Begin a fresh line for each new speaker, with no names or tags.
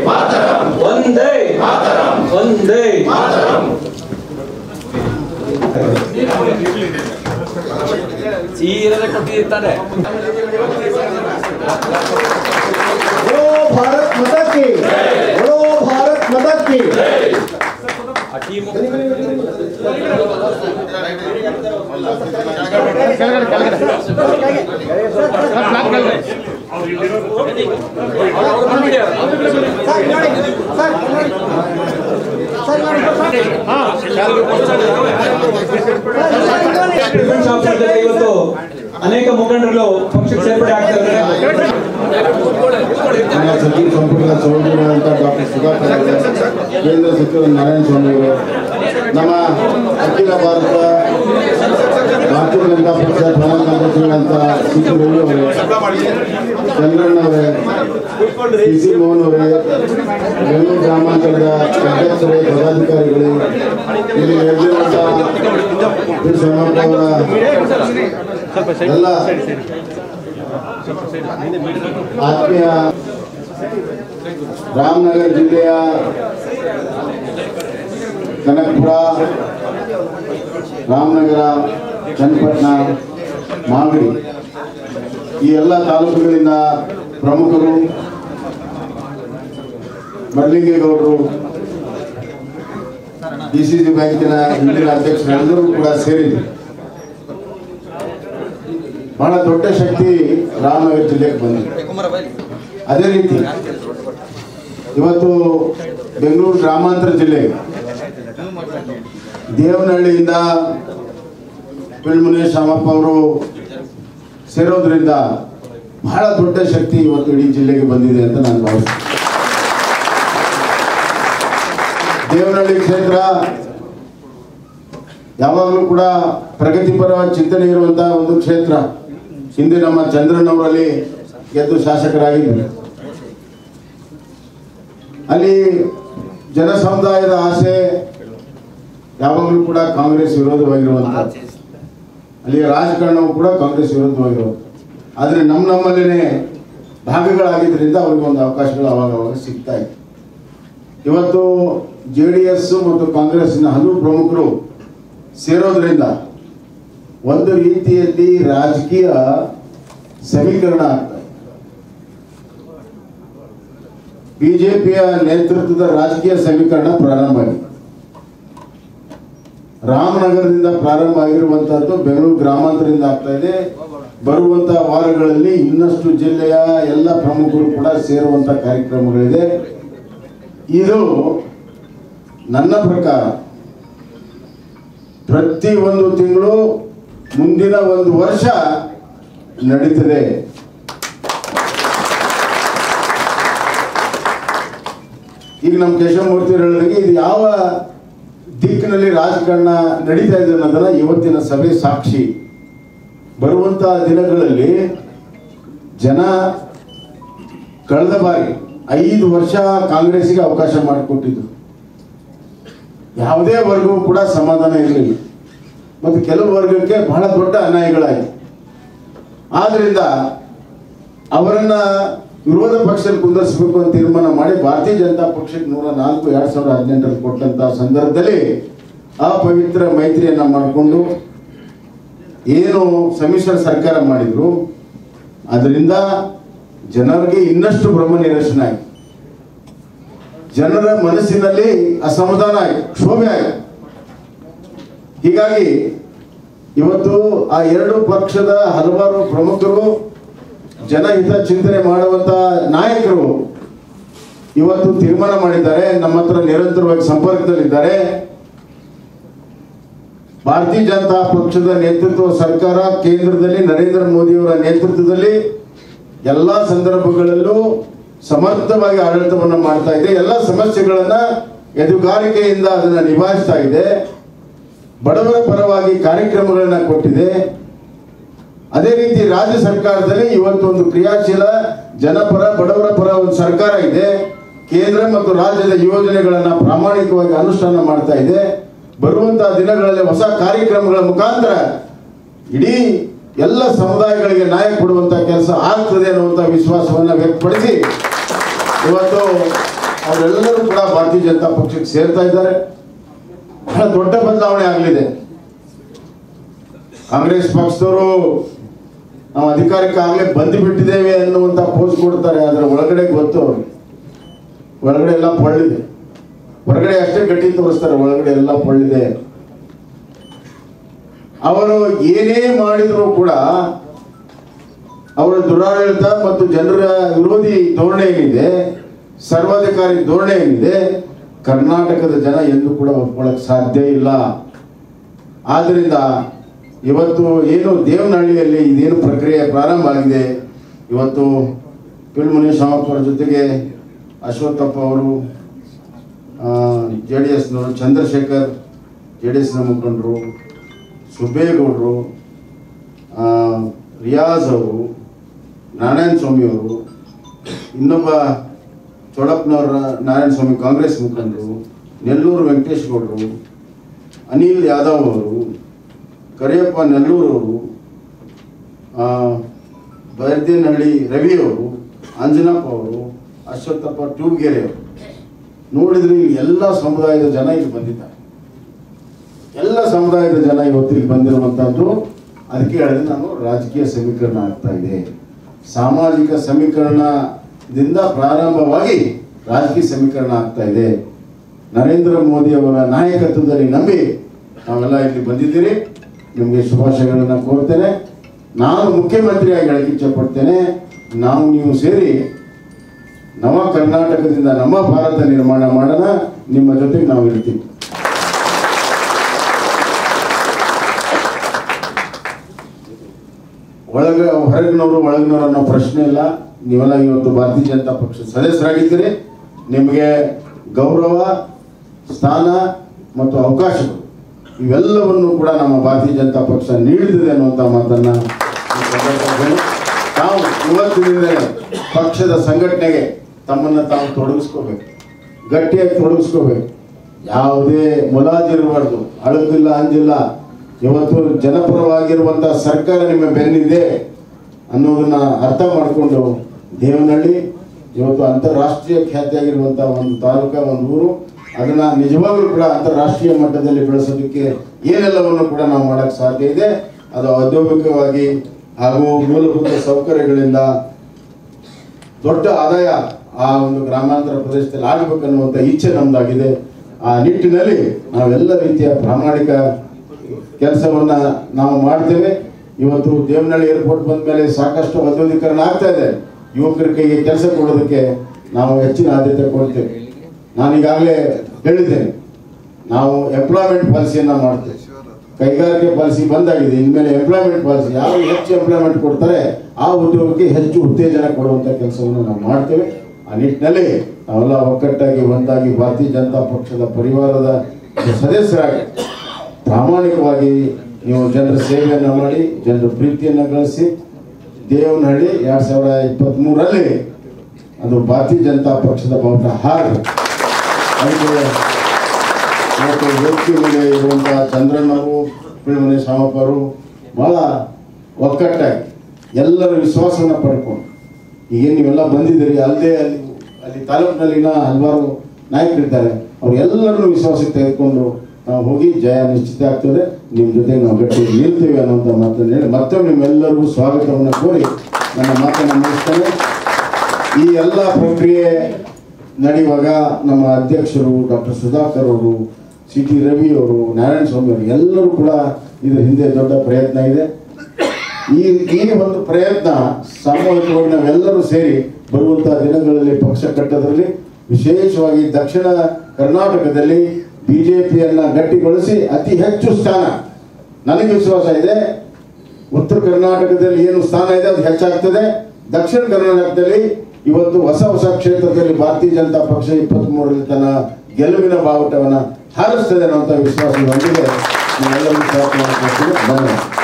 ಒಂದೇ ಒಂದೇ ಚೀರದೆ ಕೊಟ್ಟಿರ್ತಾರೆ
बोलो भारत माता की बोलो भारत माता की
ಆ ಟೀಮು ಡಿಫೆನ್ಸ್ ಆಫೀಸರ್ ಜೊತೆ ಇವತ್ತು ಅನೇಕ ಮುಖಂಡರು ಪಕ್ಷಕ್ಕೆ ಸೇರ್ಪಡೆ ಆಗ್ತಾ ಇದ್ದಾರೆ
ನಮ್ಮ ಸಚಿವ ಸಂಪುಟದ ಸಹೋದರರಾದಂಥ ಡಾಕ್ಟರ್ ಸುಧಾಕರ್ ಅವರೇ, ಕೇಂದ್ರ ಸಚಿವ ನಾರಾಯಣ ಸ್ವಾಮಿ ಅವರು ನಮ್ಮ ಅಖಿಲ ಭಾರತ ಭಾರತೀಯ ಜನತಾ ಪಕ್ಷ ಪ್ರಧಾನ ಕಾರ್ಯದರ್ಶಿಗಳಂತ ಸಿ ಟಿ ರವಿ ಅವರೇ ಚಂದ್ರಣ್ಣ ಅವರೇ ಸಿ ಸಿ ಮೋಹನ್ ಅವರೇ ಬೆಂಗಳೂರು ಗ್ರಾಮಾಂತರದ ಅಧ್ಯಕ್ಷರೇ ಪದಾಧಿಕಾರಿಗಳು ಇಲ್ಲಿ ನಡೆದಿರುವಂಥ ಪಿ. ಸೋಮಪ್ಪ ಅವರ ಎಲ್ಲ ಆತ್ಮೀಯ ರಾಮನಗರ ಜಿಲ್ಲೆಯ ಕನಕಪುರ ರಾಮನಗರ ಚನ್ನಪಟ್ಟಣ ಮಾಗಡಿ ಈ ಎಲ್ಲ ತಾಲೂಕುಗಳಿಂದ ಪ್ರಮುಖರು ಮರಲಿಂಗೇಗೌಡರು ಡಿ ಸಿ ಸಿ ಬ್ಯಾಂಕಿನ ಹಿಂದಿನ ಅಧ್ಯಕ್ಷರೆಲ್ಲರೂ ಕೂಡ ಸೇರಿದ್ರು ಬಹಳ ದೊಡ್ಡ ಶಕ್ತಿ ರಾಮನಗರ ಜಿಲ್ಲೆಗೆ ಬಂದಿದೆ ಅದೇ ರೀತಿ ಇವತ್ತು ಬೆಂಗಳೂರು ಗ್ರಾಮಾಂತರ ಜಿಲ್ಲೆ ದೇವನಹಳ್ಳಿಯಿಂದ ಪಿಳ್ಮುನಿ ಶಾಮಪ್ಪ ಅವರು ಸೇರೋದ್ರಿಂದ ಬಹಳ ದೊಡ್ಡ ಶಕ್ತಿ ಇವತ್ತು ಇಡೀ ಜಿಲ್ಲೆಗೆ ಬಂದಿದೆ ಅಂತ ನಾನು ಭಾವಿಸ್ತೀನಿ ದೇವನಹಳ್ಳಿ ಕ್ಷೇತ್ರ ಯಾವಾಗಲೂ ಕೂಡ ಪ್ರಗತಿಪರ ಚಿಂತನೆ ಇರುವಂತಹ ಒಂದು ಕ್ಷೇತ್ರ ಹಿಂದೆ ನಮ್ಮ ಚಂದ್ರಣ್ಣವರಲ್ಲಿ ಗೆದ್ದು ಶಾಸಕರಾಗಿದ್ದರು ಅಲ್ಲಿ ಜನ ಸಮುದಾಯದ ಆಸೆ ಯಾವಾಗಲೂ ಕೂಡ ಕಾಂಗ್ರೆಸ್ ವಿರೋಧವಾಗಿರುವಂತ ಅಲ್ಲಿ ರಾಜಕಾರಣವು ಕೂಡ ಕಾಂಗ್ರೆಸ್ ವಿರೋಧವಾಗಿರುವಂತ ಆದರೆ ನಮ್ಮ ನಮ್ಮಲ್ಲೇ ಭಾಗಗಳಾಗಿದ್ದರಿಂದ ಅವ್ರಿಗೆ ಒಂದು ಅವಕಾಶಗಳು ಅವಾಗ ಅವಾಗ ಸಿಗ್ತಾ ಇತ್ತು ಇವತ್ತು ಜೆ ಡಿ ಎಸ್ ಮತ್ತು ಕಾಂಗ್ರೆಸ್ನ ಹಲವು ಪ್ರಮುಖರು ಸೇರೋದ್ರಿಂದ ಒಂದು ರೀತಿಯಲ್ಲಿ ರಾಜಕೀಯ ಸಮೀಕರಣ ಆಗ್ತಾ ಇದೆ ಬಿಜೆಪಿಯ ನೇತೃತ್ವದ ರಾಜಕೀಯ ಸಮೀಕರಣ ಪ್ರಾರಂಭ ಆಗಿದೆ ರಾಮನಗರದಿಂದ ಪ್ರಾರಂಭ ಆಗಿರುವಂತಹದ್ದು ಬೆಂಗಳೂರು ಗ್ರಾಮಾಂತರದಿಂದ ಆಗ್ತಾ ಇದೆ ಬರುವಂತಹ ವಾರಗಳಲ್ಲಿ ಇನ್ನಷ್ಟು ಜಿಲ್ಲೆಯ ಎಲ್ಲ ಪ್ರಮುಖರು ಕೂಡ ಸೇರುವಂತ ಕಾರ್ಯಕ್ರಮಗಳಿದೆ ಇದು ನನ್ನ ಪ್ರಕಾರ ಪ್ರತಿ ಒಂದು ತಿಂಗಳು ಮುಂದಿನ ಒಂದು ವರ್ಷ ನಡೀತದೆ ಈಗ ನಮ್ಮ ಕೇಶವಮೂರ್ತಿ ಹೇಳಿದಂಗೆ ಇದು ಯಾವ ದಿಕ್ಕಿನಲ್ಲಿ ರಾಜಕಾರಣ ನಡೀತಾ ಇದೆ ಅನ್ನೋದನ್ನ ಇವತ್ತಿನ ಸಭೆ ಸಾಕ್ಷಿ ಬರುವಂತಹ ದಿನಗಳಲ್ಲಿ ಜನ ಕಳೆದ ಬಾರಿ ಐದು ವರ್ಷ ಕಾಂಗ್ರೆಸ್ಸಿಗೆ ಅವಕಾಶ ಮಾಡಿಕೊಟ್ಟಿದ್ದು ಯಾವುದೇ ವರ್ಗವೂ ಕೂಡ ಸಮಾಧಾನ ಇರಲಿಲ್ಲ ಮತ್ತು ಕೆಲವು ವರ್ಗಕ್ಕೆ ಬಹಳ ದೊಡ್ಡ ಅನ್ಯಾಯಗಳಾಯಿತು ಆದ್ರಿಂದ ಅವರನ್ನ ವಿರೋಧ ಪಕ್ಷದಲ್ಲಿ ಕುಂದರ್ಸ್ಬೇಕು ಅಂತ ತೀರ್ಮಾನ ಮಾಡಿ ಭಾರತೀಯ ಜನತಾ ಪಕ್ಷಕ್ಕೆ ನೂರ ನಾಲ್ಕು ಎರಡ್ ಸಾವಿರದ ಹದಿನೆಂಟರಲ್ಲಿ ಕೊಟ್ಟಂತ ಸಂದರ್ಭದಲ್ಲಿ ಅಪವಿತ್ರ ಮೈತ್ರಿಯನ್ನ ಮಾಡಿಕೊಂಡು ಏನು ಸಮ್ಮಿಶ್ರ ಸರ್ಕಾರ ಮಾಡಿದ್ರು ಅದರಿಂದ ಜನರಿಗೆ ಇನ್ನಷ್ಟು ಭ್ರಮ ನಿರಸನ ಆಯ್ತು ಜನರ ಮನಸ್ಸಿನಲ್ಲಿ ಅಸಮಾಧಾನ ಆಯ್ತು ಕ್ಷೋಭೆ ಆಯ್ತು ಹೀಗಾಗಿ ಇವತ್ತು ಆ ಎರಡು ಪಕ್ಷದ ಹಲವಾರು ಪ್ರಮುಖರು ಜನಹಿತ ಚಿಂತನೆ ಮಾಡುವಂತ ನಾಯಕರು ಇವತ್ತು ತೀರ್ಮಾನ ಮಾಡಿದ್ದಾರೆ ನಮ್ಮ ಹತ್ರ ನಿರಂತರವಾಗಿ ಸಂಪರ್ಕದಲ್ಲಿದ್ದಾರೆ ಭಾರತೀಯ ಜನತಾ ಪಕ್ಷದ ನೇತೃತ್ವ ಸರ್ಕಾರ ಕೇಂದ್ರದಲ್ಲಿ ನರೇಂದ್ರ ಮೋದಿಯವರ ನೇತೃತ್ವದಲ್ಲಿ ಎಲ್ಲ ಸಂದರ್ಭಗಳಲ್ಲೂ ಸಮರ್ಥವಾಗಿ ಆಡಳಿತವನ್ನು ಮಾಡ್ತಾ ಇದೆ ಎಲ್ಲ ಸಮಸ್ಯೆಗಳನ್ನ ಎದುಗಾರಿಕೆಯಿಂದ ಅದನ್ನ ನಿಭಾಯಿಸ್ತಾ ಇದೆ ಬಡವರ ಪರವಾಗಿ ಕಾರ್ಯಕ್ರಮಗಳನ್ನ ಕೊಟ್ಟಿದೆ ಅದೇ ರೀತಿ ರಾಜ್ಯ ಸರ್ಕಾರದಲ್ಲಿ ಇವತ್ತು ಒಂದು ಕ್ರಿಯಾಶೀಲ ಜನಪರ ಬಡವರ ಪರ ಒಂದು ಸರ್ಕಾರ ಇದೆ ಕೇಂದ್ರ ಮತ್ತು ರಾಜ್ಯದ ಯೋಜನೆಗಳನ್ನ ಪ್ರಾಮಾಣಿಕವಾಗಿ ಅನುಷ್ಠಾನ ಮಾಡ್ತಾ ಇದೆ ಬರುವಂತಹ ದಿನಗಳಲ್ಲಿ ಹೊಸ ಕಾರ್ಯಕ್ರಮಗಳ ಮುಖಾಂತರ ಇಡೀ ಎಲ್ಲ ಸಮುದಾಯಗಳಿಗೆ ನ್ಯಾಯ ಕೊಡುವಂತ ಕೆಲಸ ಆಗ್ತದೆ ಅನ್ನುವಂತ ವಿಶ್ವಾಸವನ್ನ ವ್ಯಕ್ತಪಡಿಸಿ ಇವತ್ತು ಅವರೆಲ್ಲರೂ ಕೂಡ ಭಾರತೀಯ ಜನತಾ ಪಕ್ಷಕ್ಕೆ ಸೇರ್ತಾ ಇದ್ದಾರೆ ಬಹಳ ದೊಡ್ಡ ಬದಲಾವಣೆ ಆಗಲಿದೆ ಕಾಂಗ್ರೆಸ್ ಪಕ್ಷದವರು ನಾವು ಅಧಿಕಾರಕ್ಕೆ ಆಗಲೇ ಬಂದು ಬಿಟ್ಟಿದ್ದೇವೆ ಅನ್ನುವಂತ ಪೋಸ್ಟ್ ಕೊಡ್ತಾರೆ ಅದರ ಒಳಗಡೆ ಗೊತ್ತು ಅವ್ರಿಗೆ ಒಳಗಡೆ ಎಲ್ಲ ಪೊಳ್ಳಿದೆ ಹೊರಗಡೆ ಅಷ್ಟೇ ಗಟ್ಟಿ ತೋರಿಸ್ತಾರೆ ಒಳಗಡೆ ಎಲ್ಲ ಪೊಳ್ಳಿದೆ ಅವರು ಏನೇ ಮಾಡಿದ್ರು ಕೂಡ ಅವರ ದುರಾಡಳಿತ ಮತ್ತು ಜನರ ವಿರೋಧಿ ಧೋರಣೆ ಏನಿದೆ ಸರ್ವಾಧಿಕಾರಿ ಧೋರಣೆ ಏನಿದೆ ಕರ್ನಾಟಕದ ಜನ ಎಂದು ಕೂಡ ಒಪ್ಕೊಳ್ಳಕ್ ಸಾಧ್ಯ ಇಲ್ಲ ಆದ್ದರಿಂದ ಇವತ್ತು ಏನು ದೇವನಹಳ್ಳಿಯಲ್ಲಿ ಇದೇನು ಪ್ರಕ್ರಿಯೆ ಪ್ರಾರಂಭ ಆಗಿದೆ ಇವತ್ತು ಪಿಳ್ಮುನಿ ಶಾಮಪ್ಪರ ಜೊತೆಗೆ ಅಶ್ವತ್ಥಪ್ಪ ಅವರು ಜೆ ಡಿ ಎಸ್ನವರು ಚಂದ್ರಶೇಖರ್ ಜೆ ಡಿ ಎಸ್ನ ಮುಖಂಡರು ಸುಬ್ಬೇಗೌಡರು ಆ, ರಿಯಾಜ್ ಅವರು ನಾರಾಯಣ ಸ್ವಾಮಿ ಅವರು ಇನ್ನೊಬ್ಬ ಚೊಡಪ್ಪನವರ ನಾರಾಯಣ ಸ್ವಾಮಿ ಕಾಂಗ್ರೆಸ್ ಮುಖಂಡರು ನೆಲ್ಲೂರು ವೆಂಕಟೇಶ್ ಗೌಡರು ಅನಿಲ್ ಯಾದವ್ ಅವರು ಕರಿಯಪ್ಪ ನೆಲ್ಲೂರು ಅವರು ಆ, ಬೈರ್ದೇನಹಳ್ಳಿ ರವಿ ಅವರು ಅಂಜನಪ್ಪ ಅವರು ಅಶ್ವತ್ಥಪ್ಪ ಟ್ಯೂಬ್ಗೆರೆ ಅವರು ನೋಡಿದ್ರೆ ಇಲ್ಲಿ ಎಲ್ಲ ಸಮುದಾಯದ ಜನ ಇಲ್ಲಿ ಬಂದಿದ್ದಾರೆ ಎಲ್ಲ ಸಮುದಾಯದ ಜನ ಇವತ್ತು ಇಲ್ಲಿ ಬಂದಿರುವಂತಹದ್ದು ಅದಕ್ಕೆ ಹೇಳಿದ್ರೆ ನಾನು ರಾಜಕೀಯ ಸಮೀಕರಣ ಆಗ್ತಾ ಇದೆ ಸಾಮಾಜಿಕ ಸಮೀಕರಣದಿಂದ ಪ್ರಾರಂಭವಾಗಿ ರಾಜಕೀಯ ಸಮೀಕರಣ ಆಗ್ತಾ ಇದೆ ನರೇಂದ್ರ ಮೋದಿ ಅವರ ನಾಯಕತ್ವದಲ್ಲಿ ನಂಬಿ ನಾವೆಲ್ಲ ಇಲ್ಲಿ ಬಂದಿದ್ದೀರಿ ನಿಮಗೆ ಶುಭಾಶಯಗಳನ್ನು ಕೋರ್ತೇನೆ ನಾನು ಮುಖ್ಯಮಂತ್ರಿಯಾಗಿ ಹೇಳಕ್ಕೆ ಇಚ್ಛಪಡ್ತೇನೆ ನಾವು ನೀವು ಸೇರಿ ನವ ಕರ್ನಾಟಕದಿಂದ ನಮ್ಮ ಭಾರತ ನಿರ್ಮಾಣ ಮಾಡೋಣ ನಿಮ್ಮ ಜೊತೆಗೆ ನಾವು ಇರ್ತೀವಿ ಒಳಗ ಹೊರಗಿನವರು ಒಳಗಿನವರು ಅನ್ನೋ ಪ್ರಶ್ನೆ ಇಲ್ಲ ನೀವೆಲ್ಲ ಇವತ್ತು ಭಾರತೀಯ ಜನತಾ ಪಕ್ಷದ ಸದಸ್ಯರಾಗಿದ್ದೀರಿ ನಿಮಗೆ ಗೌರವ ಸ್ಥಾನ ಮತ್ತು ಅವಕಾಶಗಳು ಇವೆಲ್ಲವನ್ನು ಕೂಡ ನಮ್ಮ ಭಾರತೀಯ ಜನತಾ ಪಕ್ಷ ನೀಡಿದಿದೆ ಅನ್ನುವಂಥ ಮಾತನ್ನ ಈ ಸಂದರ್ಭದಲ್ಲಿ ತಾವು ಇವತ್ತಿನಿಂದ ಪಕ್ಷದ ಸಂಘಟನೆಗೆ ತಮ್ಮನ್ನ ತಾವು ತೊಡಗಿಸ್ಕೋಬೇಕು ಗಟ್ಟಿಯಾಗಿ ತೊಡಗಿಸ್ಕೋಬೇಕು ಯಾವುದೇ ಮುಲಾಜಿರಬಾರ್ದು ಅಳದಿಲ್ಲ ಅಂಜಿಲ್ಲ ಇವತ್ತು ಜನಪರವಾಗಿರುವಂತಹ ಸರ್ಕಾರ ನಿಮ್ಮ ಬೆನ್ನಿದೆ ಅನ್ನೋದನ್ನ ಅರ್ಥ ಮಾಡಿಕೊಂಡು ದೇವನಹಳ್ಳಿ ಇವತ್ತು ಅಂತಾರಾಷ್ಟ್ರೀಯ ಖ್ಯಾತಿಯಾಗಿರುವಂತಹ ಒಂದು ತಾಲೂಕ ಒಂದು ಊರು ಅದನ್ನ ನಿಜವಾಗ್ಲೂ ಕೂಡ ಅಂತಾರಾಷ್ಟ್ರೀಯ ಮಟ್ಟದಲ್ಲಿ ಬೆಳೆಸೋದಕ್ಕೆ ಏನೆಲ್ಲವನ್ನು ಕೂಡ ನಾವು ಮಾಡಕ್ ಸಾಧ್ಯ ಇದೆ ಅದು ಔದ್ಯೋಗಿಕವಾಗಿ ಹಾಗೂ ಮೂಲಭೂತ ಸೌಕರ್ಯಗಳಿಂದ ದೊಡ್ಡ ಆದಾಯ ಆ ಒಂದು ಗ್ರಾಮಾಂತರ ಪ್ರದೇಶದಲ್ಲಿ ಆಗಬೇಕನ್ನುವಂಥ ಇಚ್ಛೆ ನಮ್ದಾಗಿದೆ ಆ ನಿಟ್ಟಿನಲ್ಲಿ ನಾವೆಲ್ಲ ರೀತಿಯ ಪ್ರಾಮಾಣಿಕ ಕೆಲಸವನ್ನ ನಾವು ಮಾಡ್ತೇವೆ ಇವತ್ತು ದೇವನಹಳ್ಳಿ ಏರ್ಪೋರ್ಟ್ ಬಂದ ಮೇಲೆ ಸಾಕಷ್ಟು ಔದ್ಯೋಗೀಕರಣ ಆಗ್ತಾ ಇದೆ ಯುವಕರ ಕೈಗೆ ಕೆಲಸ ಕೊಡೋದಕ್ಕೆ ನಾವು ಹೆಚ್ಚಿನ ಆದ್ಯತೆ ಕೊಡ್ತೇವೆ ನಾನೀಗಾಗಲೇ ಹೇಳಿದ್ದೇನೆ ನಾವು ಎಂಪ್ಲಾಯ್ಮೆಂಟ್ ಪಾಲಿಸಿಯನ್ನ ಮಾಡ್ತೇವೆ ಕೈಗಾರಿಕೆ ಪಾಲಿಸಿ ಬಂದಾಗಿದೆ ಇನ್ಮೇಲೆ ಎಂಪ್ಲಾಯ್ಮೆಂಟ್ ಪಾಲಿಸಿ ಯಾರು ಹೆಚ್ಚು ಎಂಪ್ಲಾಯ್ಮೆಂಟ್ ಕೊಡ್ತಾರೆ ಆ ಉದ್ಯೋಗಕ್ಕೆ ಹೆಚ್ಚು ಉತ್ತೇಜನ ಕೊಡುವಂತ ಕೆಲಸವನ್ನು ನಾವು ಮಾಡ್ತೇವೆ ಆ ನಿಟ್ಟಿನಲ್ಲಿ ನಾವೆಲ್ಲ ಒಕ್ಕಟ್ಟಾಗಿ ಒಂದಾಗಿ ಭಾರತೀಯ ಜನತಾ ಪಕ್ಷದ ಪರಿವಾರದ ಸದಸ್ಯರಾಗಿ ಪ್ರಾಮಾಣಿಕವಾಗಿ ನೀವು ಜನರ ಸೇವೆಯನ್ನ ಮಾಡಿ ಜನರ ಪ್ರೀತಿಯನ್ನ ಗಳಿಸಿ ದೇವನಹಳ್ಳಿ ಎರಡ್ ಸಾವಿರದ ಇಪ್ಪತ್ತ್ ಮೂರರಲ್ಲಿ ಅದು ಭಾರತೀಯ ಜನತಾ ಪಕ್ಷದ ಬಾವುಟ ಹಾರಿ ಅದಕ್ಕೆ ಇವತ್ತು ವೇದಿಕೆ ಮೇಲೆ ಇರುವಂತಹ ಚಂದ್ರಣ್ಣವರು ಪಿಳ್ಮನೆ ಶಾಮಪ್ಪರು ಬಹಳ ಒಕ್ಕಟ್ಟಾಗಿ ಎಲ್ಲರ ವಿಶ್ವಾಸವನ್ನ ಪಡ್ಕೊಂಡು ಈಗೇನು ನೀವೆಲ್ಲ ಬಂದಿದ್ದೀರಿ ಅಲ್ಲದೆ ಅಲ್ಲಿ ಅಲ್ಲಿ ತಾಲೂಕಿನಲ್ಲಿನ ಹಲವಾರು ನಾಯಕರಿದ್ದಾರೆ ಅವ್ರು ಎಲ್ಲರನ್ನೂ ವಿಶ್ವಾಸಕ್ಕೆ ತೆಗೆದುಕೊಂಡು ನಾವು ಹೋಗಿ ಜಯ ನಿಶ್ಚಿತ ಆಗ್ತದೆ ನಿಮ್ಮ ಜೊತೆ ನಾವು ಗಟ್ಟಿ ನಿಲ್ತೇವೆ ಅನ್ನೋಂಥ ಮಾತನ್ನು ಹೇಳಿ ಮತ್ತೊಮ್ಮೆ ನಿಮ್ಮೆಲ್ಲರಿಗೂ ಸ್ವಾಗತವನ್ನು ಕೋರಿ ನನ್ನ ಮಾತನ್ನು ಮುಗಿಸ್ತೇನೆ ಈ ಎಲ್ಲ ಪ್ರಕ್ರಿಯೆ ನಡೆಯುವಾಗ ನಮ್ಮ ಅಧ್ಯಕ್ಷರು ಡಾಕ್ಟರ್ ಸುಧಾಕರ್ ಅವರು ಸಿ ಟಿ ರವಿ ಅವರು ನಾರಾಯಣ ಸ್ವಾಮಿ ಅವರು ಎಲ್ಲರೂ ಕೂಡ ಇದ್ರ ಹಿಂದೆ ದೊಡ್ಡ ಪ್ರಯತ್ನ ಇದೆ ಈ ಈ ಒಂದು ಪ್ರಯತ್ನ ಸಾಮೂಹಿಕವಾಗಿ ನಾವೆಲ್ಲರೂ ಸೇರಿ ಬರುವಂತಹ ದಿನಗಳಲ್ಲಿ ಪಕ್ಷ ಕಟ್ಟೋದ್ರಲ್ಲಿ ವಿಶೇಷವಾಗಿ ದಕ್ಷಿಣ ಕರ್ನಾಟಕದಲ್ಲಿ ಬಿಜೆಪಿಯನ್ನ ಗಟ್ಟಿಗೊಳಿಸಿ ಅತಿ ಹೆಚ್ಚು ಸ್ಥಾನ ನನಗೆ ವಿಶ್ವಾಸ ಇದೆ ಉತ್ತರ ಕರ್ನಾಟಕದಲ್ಲಿ ಏನು ಸ್ಥಾನ ಇದೆ ಅದು ಹೆಚ್ಚಾಗ್ತದೆ ದಕ್ಷಿಣ ಕರ್ನಾಟಕದಲ್ಲಿ ಇವತ್ತು ಹೊಸ ಹೊಸ ಕ್ಷೇತ್ರದಲ್ಲಿ ಭಾರತೀಯ ಜನತಾ ಪಕ್ಷ ಇಪ್ಪತ್ತ್ ಮೂರರಲ್ಲಿ ತನ್ನ ಗೆಲುವಿನ ಬಾವುಟವನ್ನ ಹಾರಿಸ್ತದೆ ಅನ್ನುವಂಥ ವಿಶ್ವಾಸದೊಂದಿಗೆ ನಾವೆಲ್ಲರೂ ಪ್ರಯತ್ನ ಮಾಡ್ಕೊಳ್ತೀವಿ ಧನ್ಯವಾದ